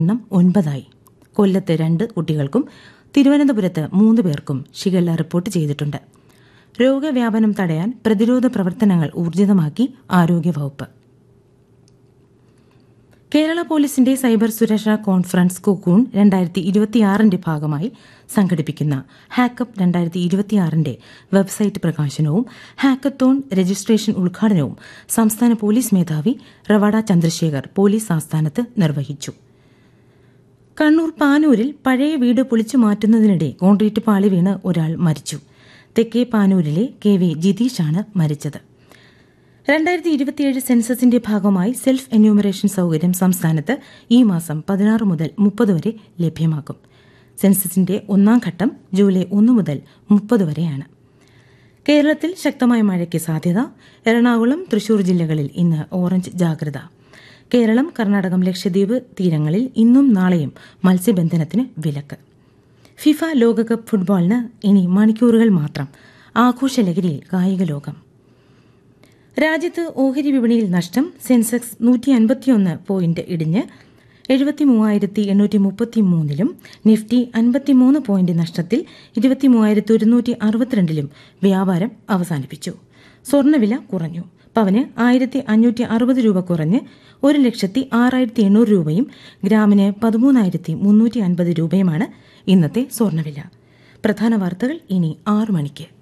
എണ്ണം ഒൻപതായി കൊല്ലത്ത് രണ്ട് കുട്ടികൾക്കും തിരുവനന്തപുരത്ത് മൂന്ന് പേർക്കും ഷിഗല്ല റിപ്പോർട്ട് ചെയ്തിട്ടുണ്ട് രോഗവ്യാപനം തടയാൻ പ്രതിരോധ പ്രവർത്തനങ്ങൾ ഊർജിതമാക്കി ആരോഗ്യവകുപ്പ് കേരള പോലീസിന്റെ സൈബർ സുരക്ഷാ കോൺഫറൻസ് കുക്കൂൺ രണ്ടായിരത്തി ഇരുപത്തിയാറിന്റെ ഭാഗമായി സംഘടിപ്പിക്കുന്ന ഹാക്കപ്പ് രണ്ടായിരത്തി ഇരുപത്തിയാറിന്റെ വെബ്സൈറ്റ് പ്രകാശനവും ഹാക്കത്തോൺ രജിസ്ട്രേഷൻ ഉദ്ഘാടനവും സംസ്ഥാന പോലീസ് മേധാവി റവാഡ ചന്ദ്രശേഖർ പോലീസ് ആസ്ഥാനത്ത് നിർവഹിച്ചു കണ്ണൂർ പാനൂരിൽ പഴയ വീട് പൊളിച്ചു മാറ്റുന്നതിനിടെ കോൺക്രീറ്റ് പാളി വീണ് ഒരാൾ മരിച്ചു തെക്കേ പാനൂരിലെ കെ വി ജിതീഷാണ് മരിച്ചത് രണ്ടായിരത്തി ഇരുപത്തിയേഴ് സെൻസസിന്റെ ഭാഗമായി സെൽഫ് എന്യൂമറേഷൻ സൌകര്യം സംസ്ഥാനത്ത് ഈ മാസം പതിനാറ് മുതൽ മുപ്പത് വരെ ലഭ്യമാക്കും സെൻസസിന്റെ ഒന്നാം ഘട്ടം ജൂലൈ ഒന്ന് മുതൽ മുപ്പത് വരെയാണ് കേരളത്തിൽ ശക്തമായ മഴയ്ക്ക് സാധ്യത എറണാകുളം തൃശൂർ ജില്ലകളിൽ ഇന്ന് ഓറഞ്ച് ജാഗ്രത കേരളം കർണാടകം ലക്ഷദ്വീപ് തീരങ്ങളിൽ ഇന്നും നാളെയും മത്സ്യബന്ധനത്തിന് വിലക്ക് ഫിഫ ലോകകപ്പ് ഫുട്ബോളിന് ഇനി മണിക്കൂറുകൾ മാത്രം ആഘോഷലഹരിയിൽ കായിക ലോകം രാജ്യത്ത് ഓഹരി വിപണിയിൽ നഷ്ടം സെൻസെക്സ് നൂറ്റി അൻപത്തിയൊന്ന് പോയിന്റ് ഇടിഞ്ഞ് എഴുപത്തി മൂവായിരത്തി എണ്ണൂറ്റി മുപ്പത്തി മൂന്നിലും നിഫ്റ്റി അൻപത്തിമൂന്ന് പോയിന്റ് നഷ്ടത്തിൽ ഇരുപത്തി മൂവായിരത്തി ഒരുന്നൂറ്റി അറുപത്തിരണ്ടിലും വ്യാപാരം അവസാനിപ്പിച്ചു സ്വർണ്ണവില കുറഞ്ഞു പവന് ആയിരത്തി അഞ്ഞൂറ്റി അറുപത് രൂപ കുറഞ്ഞ് ഒരു ലക്ഷത്തി ആറായിരത്തി എണ്ണൂറ് രൂപയും ഗ്രാമിന് പതിമൂന്നായിരത്തി മുന്നൂറ്റി അൻപത് രൂപയുമാണ് ഇന്നത്തെ സ്വർണ്ണവില പ്രധാന വാർത്തകൾ ഇനി ആറു മണിക്ക്